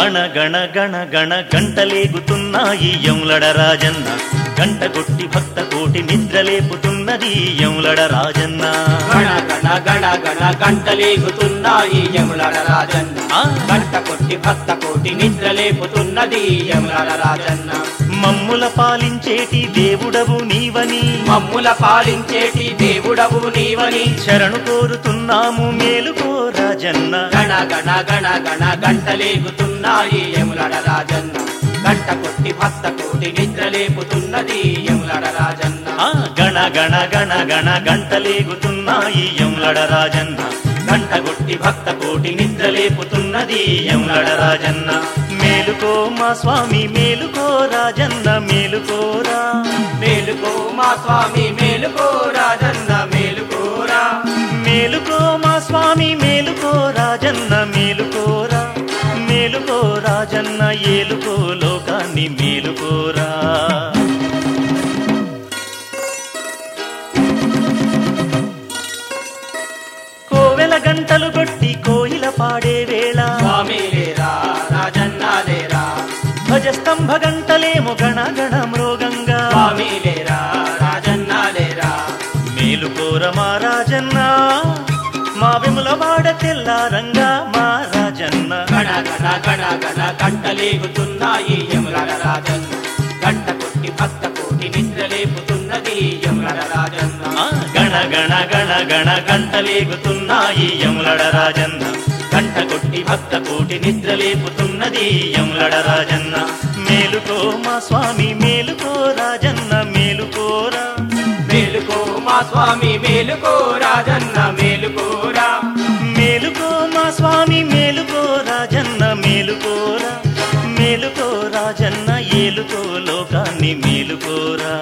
గణ గణ గణ గణ గంటలేగుతున్నాయి యములడ రాజన్న గంట కొట్టి భక్త కోటి నిద్రలేపుతున్నది యములడ రాజన్న గణ గణ గణ గణ గంటలేగుతున్నాయి యములడ రాజన్న ఆ. గంట కొట్టి భక్త కోటి నిద్ర లేపుతున్నది యములడ రాజన్న మమ్ముల పాలించేటి దేవుడవు నీవని మమ్ముల పాలించేటి దేవుడవు నీవని శరణు కోరుతున్నాము మేలుకో రాజన్న గణ గణ గణ గణ గంటలేగుతున్నాయి యములడ రాజన్న గంట కొట్టి భక్త కోటి నిద్ర లేపుతున్నది యములడ రాజన్న ఆ గణ గణ గణ గణ గంటలేగుతున్నాయి యములడ రాజన్న గంట కొట్టి భక్త కోటి నిద్రలేపుతున్నది యములడ రాజన్న మేలుకో మా స్వామి మేలుకో రాజన్న మేలుకోరా మేలుకో మా స్వామి మేలుకో రాజన్న మేలుకోరా మేలుకో మా స్వామి మేలుకో రాజన్న మేలుకోరా మేలుకో రాజన్న ఏలుకో లోకాన్ని మేలుకోరా కోవెల గంటలు కొట్టి కోయిల పాడే వేళ స్వామి లేరా రాజన్న లేరా ధ్వజస్తంభ గంటలేమో గణ గణ మృగంగా స్వామి లేరా రాజన్న లేరా మేలుకోర మా రాజన్న మా విముల వాడ తెల్లారంగా మా రాజన్న గణ గణ గణ గణ గంటలేగుతున్నాయి యములడ రాజన్న గంట కొట్టి భక్త కోటి నిద్ర లేపుతున్నది యములడ రాజన్న ఆ గణ గణ గణ గణ గంటలేగుతున్నాయి యములడ రాజన్న గంట కొట్టి భక్త కోటి నిద్రలేపుతున్నది యములడ రాజన్న మేలుకో మా స్వామి మేలుకో రాజన్న మేలుకోరా మేలుకో మా స్వామి మేలుకో రాజన్న మేలుకోరా మేలుకో మా స్వామి మేలుకో రాజన్న మేలుకోరా మేలుకో రాజన్న ఏలుకో లోకాన్ని మేలుకోరా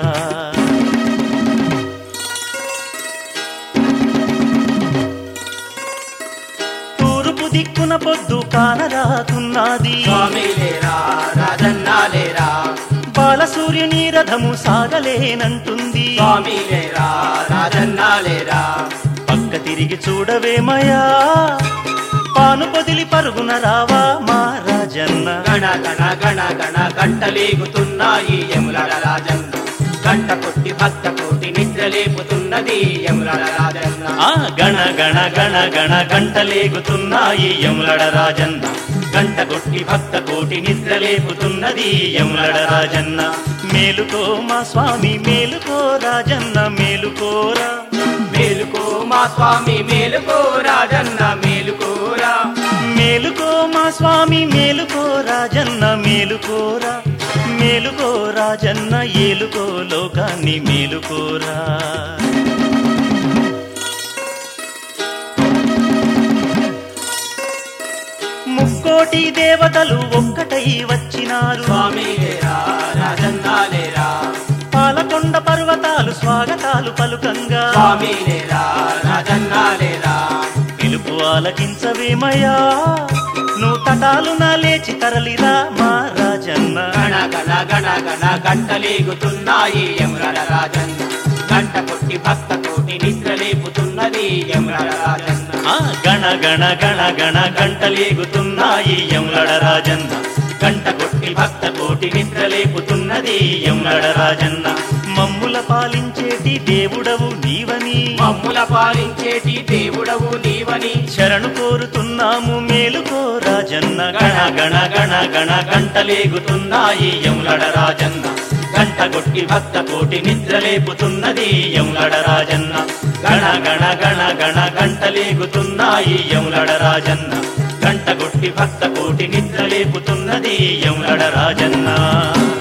తూర్పు దిక్కున పొద్దు కానరాకున్నది స్వామి లేరా రాజన్న లేరా బాలసూర్యుని రథము సాగలేనంటుంది స్వామి లేరా రాజన్న లేరా పక్క తిరిగి చూడవేమయా పాను పొదిలి పరుగున రావా మా రాజన్న గణ గణ గణ గణ గంటలేగుతున్నాయి యములడ రాజన్న గంట కొట్టి భక్త కోటి నిద్ర లేపుతున్నది యములడ రాజన్న ఆ గణ గణ గణ గణ గంటలేగుతున్నాయి యములడ రాజన్న గంట కొట్టి భక్త కోటి నిద్రలేపుతున్నది యములడ రాజన్న మేలుకో మా స్వామి మేలుకో రాజన్న మేలుకోరా మేలుకో మా స్వామి మేలుకో రాజన్న మేలుకోరా మేలుకో మా స్వామి మేలుకో రాజన్న మేలుకోరా మేలుకో రాజన్న ఏలుకో లోకాన్ని మేలుకోరా ముక్కోటి దేవతలు ఒక్కటై వచ్చినారు స్వామి లేరా రాజన్న లేరా పాలకొండ పర్వతాలు స్వాగతాలు పలుకంగా స్వామి లేరా రాజన్న లేరా పిలుపు ఆలకించవేమయ్యా నువ్వు తటాలున లేచి తరలిరా మా రాజన్న గణ గణ గణ గణ గంటలేగుతున్నాయి యములడ రాజన్న గంట కొట్టి భక్త కోటి నిద్ర లేపుతున్నది యములడ రాజన్న ఆ గణ గణ గణ గణ గంటలేగుతున్నాయి యములడ రాజన్న గంట కొట్టి భక్త కోటి నిద్రలేపుతున్నది యములడ రాజన్న మమ్ముల పాలించేటి దేవుడవు నీవని మమ్ముల పాలించేటి దేవుడవు నీవని శరణు కోరుతున్నాము మేలుకో రాజన్న గణ గణ గణ గణ గంటలేగుతున్నాయి యములడ రాజన్న గంట కొట్టి భక్త కోటి నిద్రలేపుతున్నది యములడ రాజన్న గణ గణ గణ గణ గంటలేగుతున్నాయి యములడ రాజన్న గంట కొట్టి భక్త కోటి నిద్రలేపుతున్నది యములడ రాజన్న